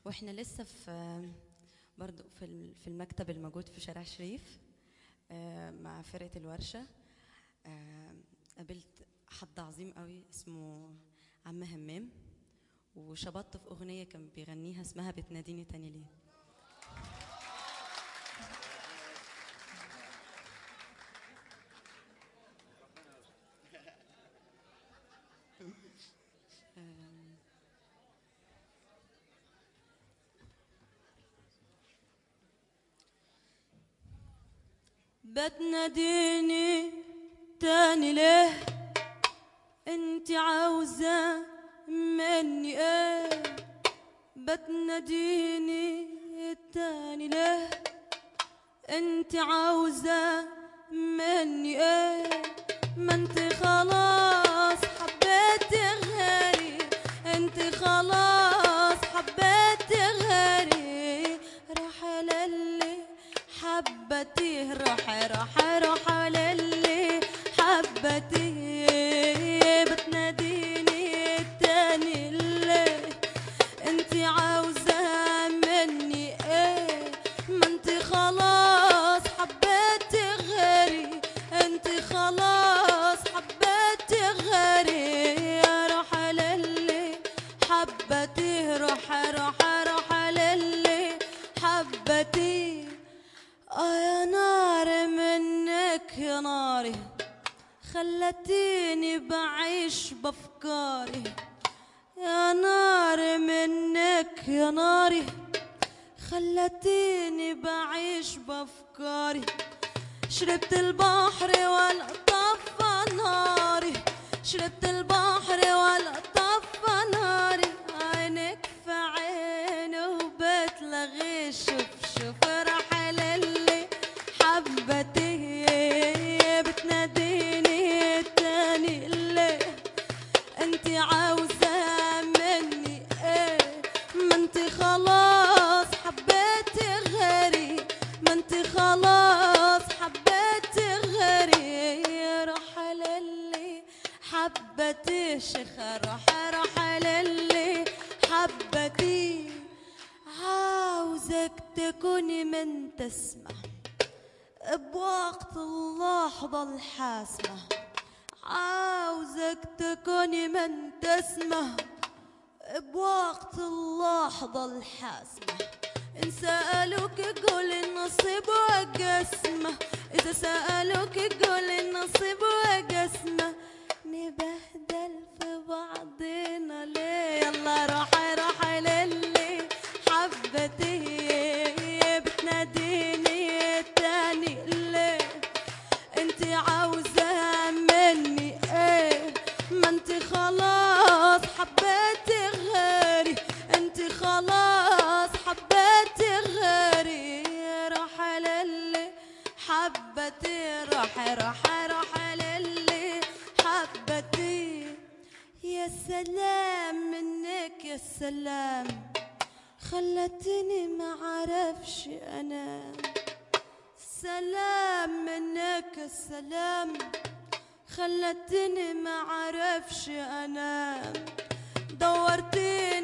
واحنا لسه في برضو في ال- في المكتب الموجود في شارع شريف آه، مع فرقة الورشة آه، قابلت حد عظيم قوي اسمه عم همام وشبطت في أغنية كان بيغنيها اسمها بتناديني تاني ليه بتناديني تاني ليه انت عاوزة مني ايه بتناديني تاني ليه انت عاوزة مني ايه ما انت خلاص حبيت غيري انت خلاص حبيت غيري راح للي حبتي راح راح راح للي حبتي بتناديني تاني الليل انت عاوزة مني ايه ما انت خلاص حبيت غيري انت خلاص حبيت غيري روح للي حبتي روح روح روح للي حبتي اه يا نار منك يا ناري خلتيني بعيش بافكاري يا نار منك يا ناري خلتيني بعيش بافكاري شربت البحر ولا طفى ناري شربت البحر ولا طفى ناري عينك في عيني وبتلغي شوف شوف راح للي حبتي بتناديني تاني ليه انت عاوزة مني ايه ما انت خلاص حبيت غيري ما انت خلاص حبيت غيري روح للي حبتي شيخة روح روح للي حبتي عاوزك تكوني من تسمع بوقت اللحظة الحاسمة عاوزك تكوني من تسمع بوقت اللحظة الحاسمة إن سألوك قول النصيب وقسمة إذا سألوك قول النصيب وقسمة نبهدل في بعضنا ليه يلا روح روح للي حبتي بتناديني تاني ليه انت عاوزة مني ايه ما انت خلاص حبيتي غيري انت خلاص حبيتي غيري روح للي حبتي روح روح روح للي حبتي يا سلام منك يا سلام خلتني ما عرفش انام سلام منك السلام خلتني ما عرفش انام دورتيني